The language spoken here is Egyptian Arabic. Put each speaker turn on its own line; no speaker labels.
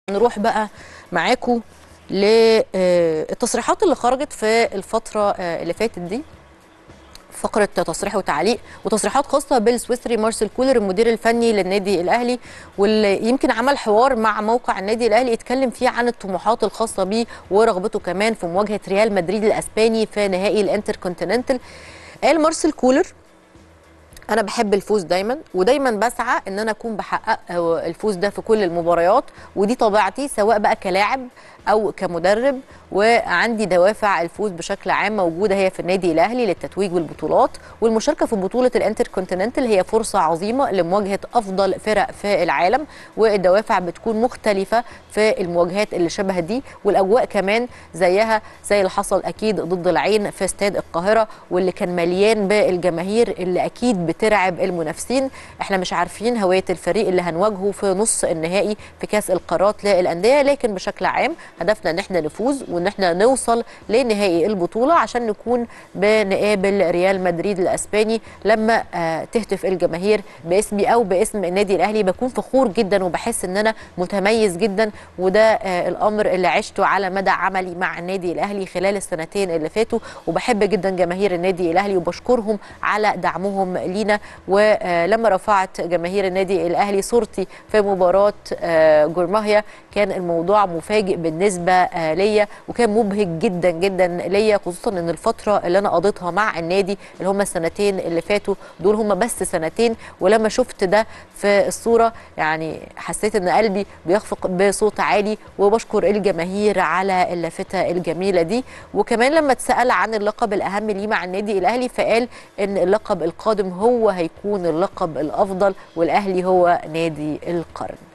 نروح بقى معاكم للتصريحات اللي خرجت في الفترة آه، اللي فاتت دي فقرة تصريح وتعليق وتصريحات خاصة بالسويسري مارسيل كولر المدير الفني للنادي الأهلي واللي يمكن عمل حوار مع موقع النادي الأهلي يتكلم فيه عن الطموحات الخاصة بيه ورغبته كمان في مواجهة ريال مدريد الأسباني في نهائي الانتر كونتيننتال قال مارسيل كولر انا بحب الفوز دايما ودايما بسعى ان انا اكون بحقق الفوز ده في كل المباريات ودي طبيعتي سواء بقى كلاعب او كمدرب وعندي دوافع الفوز بشكل عام موجوده هي في النادي الاهلي للتتويج بالبطولات والمشاركه في بطوله الانتر كونتيننتال هي فرصه عظيمه لمواجهه افضل فرق في العالم والدوافع بتكون مختلفه في المواجهات اللي شبه دي والاجواء كمان زيها زي اللي حصل اكيد ضد العين في استاد القاهره واللي كان مليان بالجماهير اللي اكيد بترعب المنافسين احنا مش عارفين هويه الفريق اللي هنواجهه في نص النهائي في كاس القارات للانديه لكن بشكل عام هدفنا ان احنا نفوز وان احنا نوصل لنهائي البطوله عشان نكون بنقابل ريال مدريد الاسباني لما آه، تهتف الجماهير باسمي او باسم النادي الاهلي بكون فخور جدا وبحس ان انا متميز جدا وده آه، الامر اللي عشته على مدى عملي مع النادي الاهلي خلال السنتين اللي فاتوا وبحب جدا جماهير النادي الاهلي وبشكرهم على دعمهم لينا ولما رفعت جماهير النادي الاهلي صورتي في مباراه آه، جورماهيا كان الموضوع مفاجئ بالنسبه آه، ليا وكان مبهج جدا جدا ليا خصوصا ان الفتره اللي انا قضيتها مع النادي اللي هم السنتين اللي فاتوا دول هم بس سنتين ولما شفت ده في الصوره يعني حسيت ان قلبي بيخفق بصوت عالي وبشكر الجماهير على اللافته الجميله دي وكمان لما اتسال عن اللقب الاهم ليه مع النادي الاهلي فقال ان اللقب القادم هو هيكون اللقب الافضل والاهلي هو نادي القرن